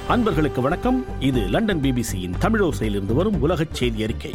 அன்பர்களுக்கு வணக்கம் இது லண்டன் பிபிசியின் தமிழோசையிலிருந்து வரும் உலகச் செய்தி அறிக்கை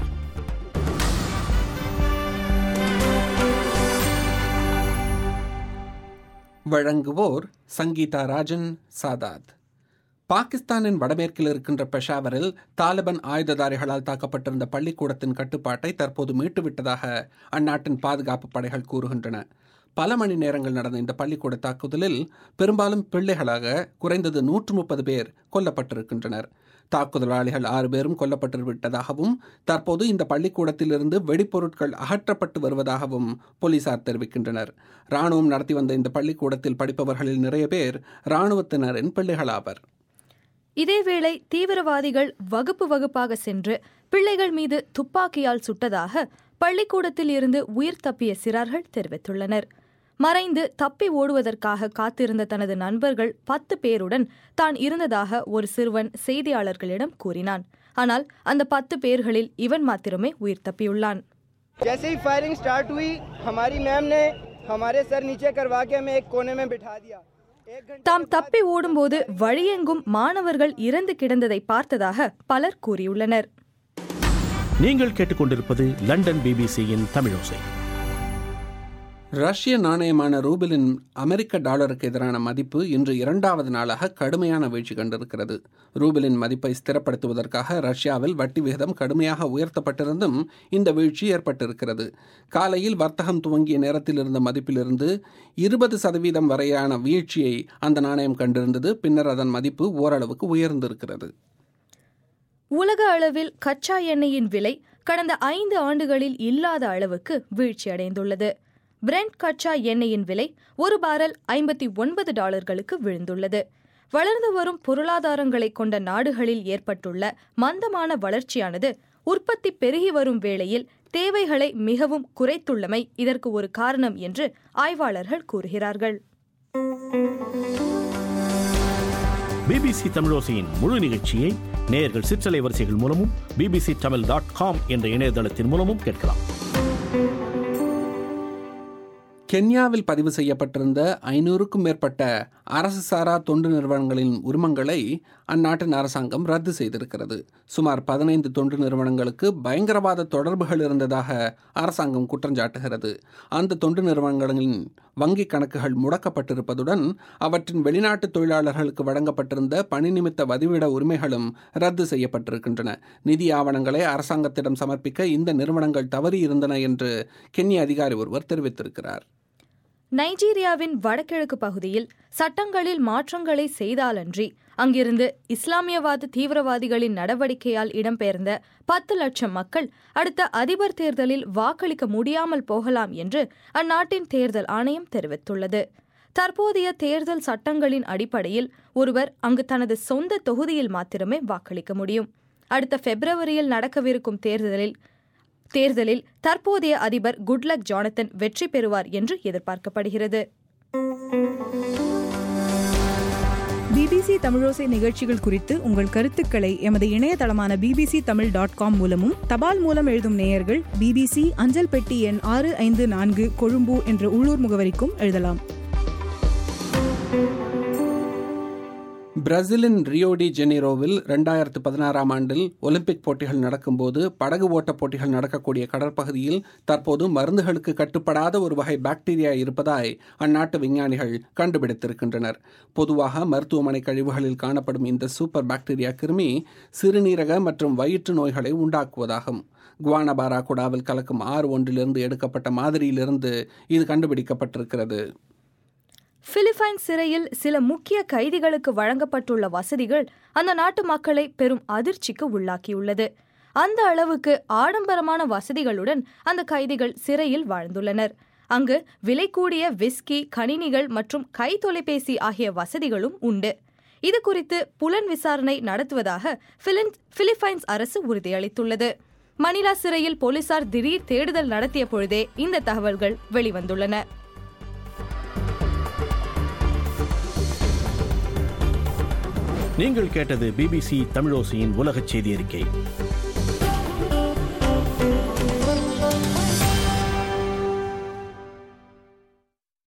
வழங்குவோர் சங்கீதா ராஜன் சாதாத் பாகிஸ்தானின் வடமேற்கில் இருக்கின்ற பெஷாவரில் தாலிபான் ஆயுததாரிகளால் தாக்கப்பட்டிருந்த பள்ளிக்கூடத்தின் கட்டுப்பாட்டை தற்போது மீட்டுவிட்டதாக அந்நாட்டின் பாதுகாப்பு படைகள் கூறுகின்றன பல மணி நேரங்கள் நடந்த இந்த பள்ளிக்கூட தாக்குதலில் பெரும்பாலும் பிள்ளைகளாக குறைந்தது நூற்று முப்பது பேர் கொல்லப்பட்டிருக்கின்றனர் தாக்குதலாளிகள் ஆறு பேரும் கொல்லப்பட்டு விட்டதாகவும் தற்போது இந்த பள்ளிக்கூடத்திலிருந்து வெடிப்பொருட்கள் அகற்றப்பட்டு வருவதாகவும் போலீசார் தெரிவிக்கின்றனர் ராணுவம் நடத்தி வந்த இந்த பள்ளிக்கூடத்தில் படிப்பவர்களில் நிறைய பேர் ராணுவத்தினரின் பிள்ளைகளாவர் இதேவேளை தீவிரவாதிகள் வகுப்பு வகுப்பாக சென்று பிள்ளைகள் மீது துப்பாக்கியால் சுட்டதாக பள்ளிக்கூடத்தில் இருந்து உயிர் தப்பிய சிறார்கள் தெரிவித்துள்ளனர் மறைந்து தப்பி ஓடுவதற்காக காத்திருந்த தனது நண்பர்கள் பத்து பேருடன் தான் இருந்ததாக ஒரு சிறுவன் செய்தியாளர்களிடம் கூறினான் ஆனால் அந்த பத்து பேர்களில் இவன் மாத்திரமே உயிர் தப்பியுள்ளான் जैसे ही फायरिंग स्टार्ट हुई हमारी मैम ने हमारे सर नीचे करवा के हमें एक कोने में बिठा दिया एक घंटे தாம் தப்பி ஓடும்போது வழியெங்கும் மாணவர்கள் இறந்து கிடந்ததை பார்த்ததாக பலர் கூறியுள்ளனர் நீங்கள் கேட்டுக்கொண்டிருப்பது லண்டன் பிபிசியின் தமிழோசை ரஷ்ய நாணயமான ரூபிலின் அமெரிக்க டாலருக்கு எதிரான மதிப்பு இன்று இரண்டாவது நாளாக கடுமையான வீழ்ச்சி கண்டிருக்கிறது ரூபிலின் மதிப்பை ஸ்திரப்படுத்துவதற்காக ரஷ்யாவில் வட்டி விகிதம் கடுமையாக உயர்த்தப்பட்டிருந்தும் இந்த வீழ்ச்சி ஏற்பட்டிருக்கிறது காலையில் வர்த்தகம் துவங்கிய நேரத்தில் இருந்த மதிப்பிலிருந்து இருபது சதவீதம் வரையான வீழ்ச்சியை அந்த நாணயம் கண்டிருந்தது பின்னர் அதன் மதிப்பு ஓரளவுக்கு உயர்ந்திருக்கிறது உலக அளவில் கச்சா எண்ணெயின் விலை கடந்த ஐந்து ஆண்டுகளில் இல்லாத அளவுக்கு வீழ்ச்சியடைந்துள்ளது பிரெண்ட் கச்சா எண்ணெயின் விலை ஒரு பாரல் ஐம்பத்தி ஒன்பது டாலர்களுக்கு விழுந்துள்ளது வளர்ந்து வரும் பொருளாதாரங்களை கொண்ட நாடுகளில் ஏற்பட்டுள்ள மந்தமான வளர்ச்சியானது உற்பத்தி பெருகி வரும் வேளையில் தேவைகளை மிகவும் குறைத்துள்ளமை இதற்கு ஒரு காரணம் என்று ஆய்வாளர்கள் கூறுகிறார்கள் பிபிசி தமிழோசையின் முழு நிகழ்ச்சியை நேயர்கள் சிற்றலை வரிசைகள் மூலமும் பிபிசி தமிழ் டாட் காம் என்ற இணையதளத்தின் மூலமும் கேட்கலாம் கென்யாவில் பதிவு செய்யப்பட்டிருந்த ஐநூறுக்கும் மேற்பட்ட அரசு சாரா தொண்டு நிறுவனங்களின் உரிமங்களை அந்நாட்டின் அரசாங்கம் ரத்து செய்திருக்கிறது சுமார் பதினைந்து தொண்டு நிறுவனங்களுக்கு பயங்கரவாத தொடர்புகள் இருந்ததாக அரசாங்கம் குற்றஞ்சாட்டுகிறது அந்த தொண்டு நிறுவனங்களின் வங்கிக் கணக்குகள் முடக்கப்பட்டிருப்பதுடன் அவற்றின் வெளிநாட்டு தொழிலாளர்களுக்கு வழங்கப்பட்டிருந்த பணி நிமித்த வதிவிட உரிமைகளும் ரத்து செய்யப்பட்டிருக்கின்றன நிதி ஆவணங்களை அரசாங்கத்திடம் சமர்ப்பிக்க இந்த நிறுவனங்கள் தவறியிருந்தன என்று கென்ய அதிகாரி ஒருவர் தெரிவித்திருக்கிறார் நைஜீரியாவின் வடகிழக்கு பகுதியில் சட்டங்களில் மாற்றங்களை செய்தாலன்றி அங்கிருந்து இஸ்லாமியவாத தீவிரவாதிகளின் நடவடிக்கையால் இடம்பெயர்ந்த பத்து லட்சம் மக்கள் அடுத்த அதிபர் தேர்தலில் வாக்களிக்க முடியாமல் போகலாம் என்று அந்நாட்டின் தேர்தல் ஆணையம் தெரிவித்துள்ளது தற்போதைய தேர்தல் சட்டங்களின் அடிப்படையில் ஒருவர் அங்கு தனது சொந்த தொகுதியில் மாத்திரமே வாக்களிக்க முடியும் அடுத்த பிப்ரவரியில் நடக்கவிருக்கும் தேர்தலில் தேர்தலில் தற்போதைய அதிபர் குட்லக் ஜானத்தன் வெற்றி பெறுவார் என்று எதிர்பார்க்கப்படுகிறது பிபிசி தமிழோசை நிகழ்ச்சிகள் குறித்து உங்கள் கருத்துக்களை எமது இணையதளமான பிபிசி தமிழ் டாட் காம் மூலமும் தபால் மூலம் எழுதும் நேயர்கள் பிபிசி அஞ்சல் பெட்டி எண் ஆறு ஐந்து நான்கு கொழும்பு என்ற உள்ளூர் முகவரிக்கும் எழுதலாம் பிரேசிலின் ரியோ டி ஜெனீரோவில் ரெண்டாயிரத்து பதினாறாம் ஆண்டில் ஒலிம்பிக் போட்டிகள் நடக்கும்போது படகு ஓட்டப் போட்டிகள் நடக்கக்கூடிய கடற்பகுதியில் தற்போது மருந்துகளுக்கு கட்டுப்படாத ஒரு வகை பாக்டீரியா இருப்பதாய் அந்நாட்டு விஞ்ஞானிகள் கண்டுபிடித்திருக்கின்றனர் பொதுவாக மருத்துவமனை கழிவுகளில் காணப்படும் இந்த சூப்பர் பாக்டீரியா கிருமி சிறுநீரக மற்றும் வயிற்று நோய்களை உண்டாக்குவதாகும் குவானபாரா குடாவில் கலக்கும் ஆறு ஒன்றிலிருந்து எடுக்கப்பட்ட மாதிரியிலிருந்து இது கண்டுபிடிக்கப்பட்டிருக்கிறது பிலிப்பைன்ஸ் சிறையில் சில முக்கிய கைதிகளுக்கு வழங்கப்பட்டுள்ள வசதிகள் அந்த நாட்டு மக்களை பெரும் அதிர்ச்சிக்கு உள்ளாக்கியுள்ளது அந்த அளவுக்கு ஆடம்பரமான வசதிகளுடன் அந்த கைதிகள் சிறையில் வாழ்ந்துள்ளனர் அங்கு விலை கூடிய விஸ்கி கணினிகள் மற்றும் கை தொலைபேசி ஆகிய வசதிகளும் உண்டு இது குறித்து புலன் விசாரணை நடத்துவதாக பிலிப்பைன்ஸ் அரசு உறுதியளித்துள்ளது மணிலா சிறையில் போலீசார் திடீர் தேடுதல் நடத்திய பொழுதே இந்த தகவல்கள் வெளிவந்துள்ளன நீங்கள் கேட்டது பிபிசி தமிழோசையின் உலகச் செய்தி அறிக்கை